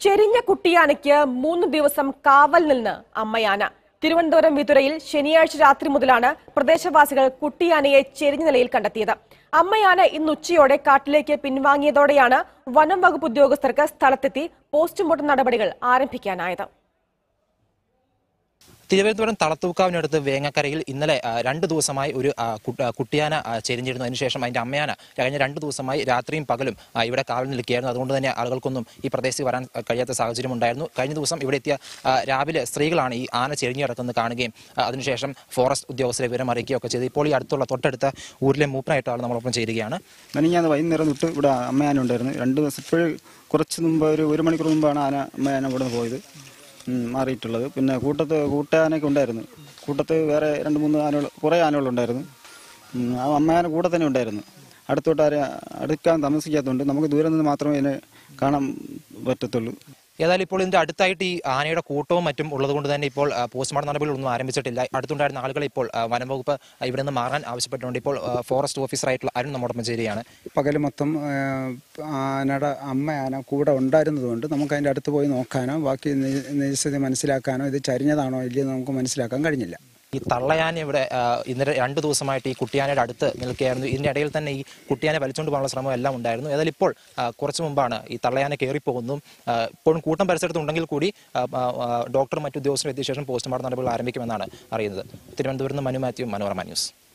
ചെരിഞ്ഞ കുട്ടിയാനയ്ക്ക് മൂന്ന് ദിവസം കാവൽ നിന്ന് അമ്മയാന തിരുവനന്തപുരം വിതുരയിൽ ശനിയാഴ്ച രാത്രി മുതലാണ് പ്രദേശവാസികൾ കുട്ടിയാനയെ ചെരിഞ്ഞ നിലയിൽ കണ്ടെത്തിയത് അമ്മയാന ഇന്ന് ഉച്ചയോടെ കാട്ടിലേക്ക് പിൻവാങ്ങിയതോടെയാണ് വനം വകുപ്പ് ഉദ്യോഗസ്ഥർക്ക് സ്ഥലത്തെത്തി പോസ്റ്റ്മോർട്ടം നടപടികൾ ആരംഭിക്കാനായത് തിരുവനന്തപുരം തളത്തൂക്കാവിനടുത്ത് വേങ്ങക്കരയിൽ ഇന്നലെ ആ, രണ്ട് ദിവസമായി ഒരു ആ, കു- ആ, കുട്ടിയാന ആ, ചെരിഞ്ഞിരുന്നു അതിനുശേഷം അതിന്റെ അമ്മയാന കഴിഞ്ഞ രണ്ട് ദിവസമായി രാത്രിയും പകലും ആ, ഇവിടെ കാവൽ നിൽക്കുകയായിരുന്നു അതുകൊണ്ട് തന്നെ ആളുകൾക്കൊന്നും ഈ പ്രദേശത്ത് വരാൻ ആ, കഴിയാത്ത സാഹചര്യം ഉണ്ടായിരുന്നു കഴിഞ്ഞ ദിവസം ഇവിടെ എത്തിയ ആ, രാവിലെ സ്ത്രീകളാണ് ഈ ആന ചെരിഞ്ഞു കിടക്കുന്നത് കാണുകയും ആ, അതിനുശേഷം ഫോറസ്റ്റ് ഉദ്യോഗസ്ഥരെ വിവരം അറിയിക്കുകയൊക്കെ ചെയ്തു ഇപ്പോൾ ഈ അടുത്തുള്ള തൊട്ടടുത്ത ഊരിലെ മൂപ്പനായിട്ടാണ് നമ്മളൊപ്പം ചേരുകയാണ് മെനിഞ്ഞാന്ന് വൈകുന്നേരം തൊട്ട് ഇവിടെ അമ്മയാന ഉണ്ടായിരുന്നു രണ്ട് ദിവസം ഇപ്പോഴും കുറച്ച് മുമ്പ് ഒരു ഒരു മണിക്കൂർ മുമ്പാണ് ആന അമ്മയാന ഇവിടെ നിന്ന് പോയത് ഉം, മാറിയിട്ടുള്ളത് പിന്നെ കൂട്ടത്ത് കൂട്ടാനൊക്കെ ഉണ്ടായിരുന്നു കൂട്ടത്ത് വേറെ രണ്ട് മൂന്ന് ആനകൾ കുറേ ആനകളുണ്ടായിരുന്നു ഉം, ആ അമ്മയാന കൂടെ തന്നെ ഉണ്ടായിരുന്നു അടുത്തോട്ട് ആരെ അടുക്കാൻ താമസിക്കാത്തതുകൊണ്ട് നമുക്ക് ദൂരെ നിന്ന് മാത്രമേ ഇതിനെ കാണാൻ പറ്റത്തുള്ളൂ ഏതായാലും ഇപ്പോൾ ഇതിന്റെ അടുത്തായിട്ട് ഈ ആനയുടെ കൂട്ടവും മറ്റും ഉള്ളതുകൊണ്ട് തന്നെ ഇപ്പോൾ ആ, പോസ്റ്റ്മോർട്ടം നടപടികളൊന്നും ആരംഭിച്ചിട്ടില്ല അടുത്തുണ്ടായിരുന്ന ആളുകൾ ഇപ്പോൾ ആ, വനം വകുപ്പ് ആ, ഇവിടെ നിന്ന് മാറാൻ ആവശ്യപ്പെട്ടുകൊണ്ട് ഇപ്പോൾ ആ, ഫോറസ്റ്റ് ഓഫീസറായിട്ടുള്ള അരുൺ നമ്മോടൊപ്പം ചേരുകയാണ് പകൽ മൊത്തം ആ, ആനയുടെ അമ്മ ആന കൂടെ ഉണ്ടായിരുന്നതുകൊണ്ട് നമുക്ക് അതിൻ്റെ അടുത്ത് പോയി നോക്കാനോ ബാക്കി നി- നിജസ്ഥിതി മനസ്സിലാക്കാനോ ഇത് ചരിഞ്ഞതാണോ ഇല്ലയോ എന്ന് നമുക്ക് മനസ്സിലാക്കാൻ കഴിഞ്ഞില്ല ഈ തള്ളയാന ഇവിടെ ആ, ഇന്നലെ രണ്ട് ദിവസമായിട്ട് ഈ കുട്ടിയാനയുടെ അടുത്ത് നിൽക്കുകയായിരുന്നു ഇതിന്റെ ഇടയിൽ തന്നെ ഈ കുട്ടിയാനെ വലിച്ചുകൊണ്ട് പോകാനുള്ള ശ്രമം എല്ലാം ഉണ്ടായിരുന്നു ഏതായാലും ഇപ്പോൾ ആ, കുറച്ച് മുമ്പാണ് ഈ തള്ളയാന കയറിപ്പോകുന്നു ആ, ഇപ്പോഴും കൂട്ടം പരിസരത്ത് ഉണ്ടെങ്കിൽ കൂടി ആ, ആ, ആ, ഡോക്ടർ മറ്റു ഉദ്യോഗസ്ഥരും എത്തിയ ശേഷം പോസ്റ്റ്മോർട്ടം നടപടികൾ ആരംഭിക്കുമെന്നാണ് അറിയുന്നത് തിരുവനന്തപുരത്ത് നിന്ന് മനു മാത്യു മനോരമ ന്യൂസ്